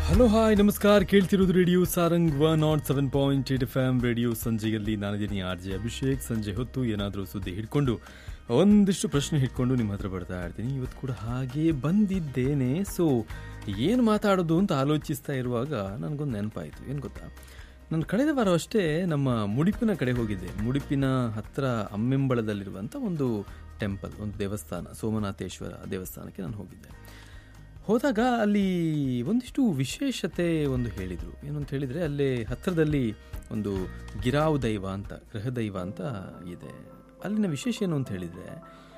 hello hi ನಮಸ್ಕಾರ ಕೇಳ್ತಿರೋದು radio Sarang one naught seven point eight F M radio ಸಂಜೆಯಲ್ಲಿ ನಾನಿದ್ದೀನಿ ಆರ್ ಜೆ ಅಭಿಷೇಕ್ ಸಂಜೆ ಹೊತ್ತು ಏನಾದರೂ ಸುದ್ದಿ ಹಿಡ್ಕೊಂಡು ಒಂದಿಷ್ಟು ಪ್ರಶ್ನೆ ಹಿಡ್ಕೊಂಡು ನಿಮ್ಮ ಹತ್ರ ಬರ್ತಾ ಇರ್ತೀನಿ ಇವತ್ತು ಕೂಡ ಹಾಗೆ ಬಂದಿದ್ದೇನೆ ಸೊ ಏನು ಮಾತಾಡೋದು ಅಂತ ಆಲೋಚಿಸ್ತಾ ಇರುವಾಗ ನನಗೊಂದು ನೆನಪಾಯಿತು ಏನು ಗೊತ್ತಾ ನಾನು ಕಳೆದ ವಾರ ಅಷ್ಟೇ ನಮ್ಮ ಮುಡಿಪಿನ ಕಡೆ ಹೋಗಿದ್ದೆ ಮುಡಿಪಿನ ಹತ್ರ ಅಮ್ಮೆಂಬಳದಲ್ಲಿರುವಂಥ ಒಂದು ಟೆಂಪಲ್ ಒಂದು ದೇವಸ್ಥಾನ ಸೋಮನಾಥೇಶ್ವರ ದೇವಸ್ಥಾನಕ್ಕೆ ನಾನು ಹೋಗಿದ್ದೆ ಹೋದಾಗ ಅಲ್ಲಿ ಒಂದಿಷ್ಟು ವಿಶೇಷತೆ ಒಂದು ಹೇಳಿದರು ಏನು ಅಂತ ಹೇಳಿದರೆ ಅಲ್ಲೇ ಹತ್ತಿರದಲ್ಲಿ ಒಂದು ಗಿರಾವ್ ದೈವ ಅಂತ ಗೃಹ ದೈವ ಅಂತ ಇದೆ ಅಲ್ಲಿನ ವಿಶೇಷ ಏನು ಅಂತ ಹೇಳಿದರೆ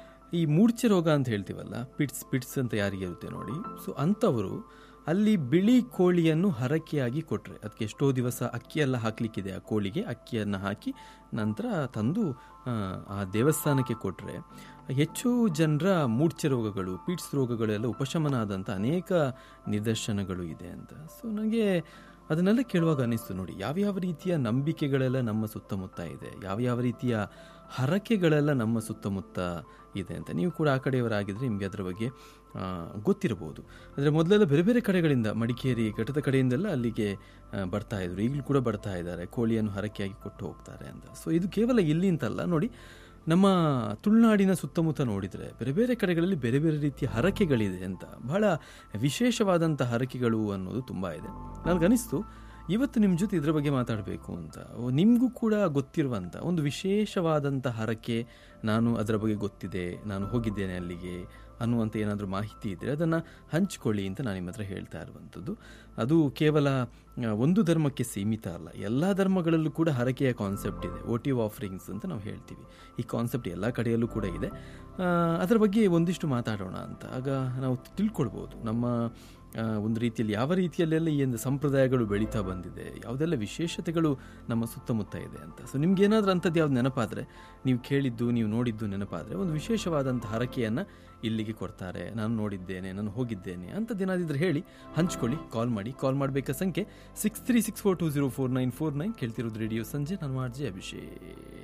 ಈ ಮೂರ್ಛೆ ರೋಗ ಅಂತ ಹೇಳ್ತೀವಲ್ಲ ಪಿಟ್ಸ್ ಪಿಟ್ಸ್ ಅಂತ ಯಾರಿಗೆ ಇರುತ್ತೆ ನೋಡಿ ಸೊ ಅಂಥವರು ಅಲ್ಲಿ ಬಿಳಿ ಕೋಳಿಯನ್ನು ಹರಕೆಯಾಗಿ ಕೊಟ್ಟರೆ ಅದಕ್ಕೆ ಎಷ್ಟೋ ದಿವಸ ಅಕ್ಕಿ ಎಲ್ಲ ಹಾಕಲಿಕ್ಕಿದೆ ಆ ಕೋಳಿಗೆ ಅಕ್ಕಿಯನ್ನು ಹಾಕಿ ನಂತರ ತಂದು ಆ, ಆ ದೇವಸ್ಥಾನಕ್ಕೆ ಕೊಟ್ಟರೆ ಹೆಚ್ಚು ಜನರ ಮೂರ್ಛೆ ರೋಗಗಳು ಪಿಟ್ಸ್ ರೋಗಗಳೆಲ್ಲ ಉಪಶಮನ ಆದಂಥ ಅನೇಕ ನಿದರ್ಶನಗಳು ಇದೆ ಅಂತ ಸೊ ನನಗೆ ಅದನ್ನೆಲ್ಲ ಕೇಳುವಾಗ ಅನಿಸ್ತು ನೋಡಿ ಯಾವ್ಯಾವ ರೀತಿಯ ನಂಬಿಕೆಗಳೆಲ್ಲ ನಮ್ಮ ಸುತ್ತಮುತ್ತ ಇದೆ ಯಾವ್ಯಾವ ರೀತಿಯ ಹರಕೆಗಳೆಲ್ಲ ನಮ್ಮ ಸುತ್ತಮುತ್ತ ಇದೆ ಅಂತ ನೀವು ಕೂಡ ಆ ಕಡೆಯವರಾಗಿದ್ದರೆ ನಿಮಗೆ ಅದರ ಬಗ್ಗೆ ಆ, ಗೊತ್ತಿರಬಹುದು ಅಂದರೆ ಮೊದಲೆಲ್ಲ ಬೇರೆ ಬೇರೆ ಕಡೆಗಳಿಂದ ಮಡಿಕೇರಿ ಘಟ್ಟದ ಕಡೆಯಿಂದೆಲ್ಲ ಅಲ್ಲಿಗೆ ಆ, ಬರ್ತಾ ಇದ್ರು ಈಗಲೂ ಕೂಡ ಬರ್ತಾ ಇದ್ದಾರೆ ಕೋಳಿಯನ್ನು ಹರಕೆಯಾಗಿ ಕೊಟ್ಟು ಹೋಗ್ತಾರೆ ಅಂತ ಸೊ ಇದು ಕೇವಲ ಇಲ್ಲಿ ಅಂತಲ್ಲ ನೋಡಿ ನಮ್ಮ ತುಳುನಾಡಿನ ಸುತ್ತಮುತ್ತ ನೋಡಿದರೆ ಬೇರೆ ಬೇರೆ ಕಡೆಗಳಲ್ಲಿ ಬೇರೆ ಬೇರೆ ರೀತಿಯ ಹರಕೆಗಳಿದೆ ಅಂತ ಬಹಳ ವಿಶೇಷವಾದಂಥ ಹರಕೆಗಳು ಅನ್ನೋದು ತುಂಬ ಇದೆ ನನಗನಿಸ್ತು ಇವತ್ತು ನಿಮ್ಮ ಜೊತೆ ಇದ್ರ ಬಗ್ಗೆ ಮಾತಾಡಬೇಕು ಅಂತ ನಿಮಗೂ ಕೂಡ ಗೊತ್ತಿರುವಂಥ ಒಂದು ವಿಶೇಷವಾದಂಥ ಹರಕೆ ನಾನು ಅದರ ಬಗ್ಗೆ ಗೊತ್ತಿದೆ ನಾನು ಹೋಗಿದ್ದೇನೆ ಅಲ್ಲಿಗೆ ಅನ್ನುವಂಥ ಏನಾದರೂ ಮಾಹಿತಿ ಇದ್ದರೆ ಅದನ್ನು ಹಂಚ್ಕೊಳ್ಳಿ ಅಂತ ನಾನು ನಿಮ್ಮ ಹತ್ರ ಹೇಳ್ತಾ ಇರುವಂಥದ್ದು ಅದು ಕೇವಲ ಆ, ಒಂದು ಧರ್ಮಕ್ಕೆ ಸೀಮಿತ ಅಲ್ಲ ಎಲ್ಲ ಧರ್ಮಗಳಲ್ಲೂ ಕೂಡ ಹರಕೆಯ ಕಾನ್ಸೆಪ್ಟ್ ಇದೆ ಓಟಿವ್ ಆಫರಿಂಗ್ಸ್ ಅಂತ ನಾವು ಹೇಳ್ತೀವಿ ಈ ಕಾನ್ಸೆಪ್ಟ್ ಎಲ್ಲ ಕಡೆಯಲ್ಲೂ ಕೂಡ ಇದೆ ಆ, ಅದರ ಬಗ್ಗೆ ಒಂದಿಷ್ಟು ಮಾತಾಡೋಣ ಅಂತ ಆಗ ನಾವು ತಿಳ್ಕೊಳ್ಬೋದು ನಮ್ಮ ಆ, ಒಂದು ರೀತಿಯಲ್ಲಿ ಯಾವ ರೀತಿಯಲ್ಲೆಲ್ಲ ಈ ಒಂದು ಸಂಪ್ರದಾಯಗಳು ಬೆಳೀತಾ ಬಂದಿದೆ ಯಾವುದೆಲ್ಲ ವಿಶೇಷತೆಗಳು ನಮ್ಮ ಸುತ್ತಮುತ್ತ ಇದೆ ಅಂತ ಸೊ ನಿಮ್ಗೆ ಏನಾದರೂ ಅಂಥದ್ದು ಯಾವ್ದು ನೆನಪಾದರೆ ನೀವು ಕೇಳಿದ್ದು ನೀವು ನೋಡಿದ್ದು ನೆನಪಾದರೆ ಒಂದು ವಿಶೇಷವಾದಂಥ ಹರಕೆಯನ್ನು ಇಲ್ಲಿಗೆ ಕೊಡ್ತಾರೆ ನಾನು ನೋಡಿದ್ದೇನೆ ನಾನು ಹೋಗಿದ್ದೇನೆ ಅಂಥದ್ದೇನಾದಿದ್ರೆ ಹೇಳಿ ಹಂಚ್ಕೊಳ್ಳಿ ಕಾಲ್ ಮಾಡಿ ಕಾಲ್ ಮಾಡಬೇಕಾ ಸಂಖ್ಯೆ six three six four two zero four nine four nine ಕೇಳ್ತಿರೋದು ರೇಡಿಯೋ ಸಂಜೆ ನಾನು ಮಾಡ್ಜಿ ಅಭಿಷೇಕ್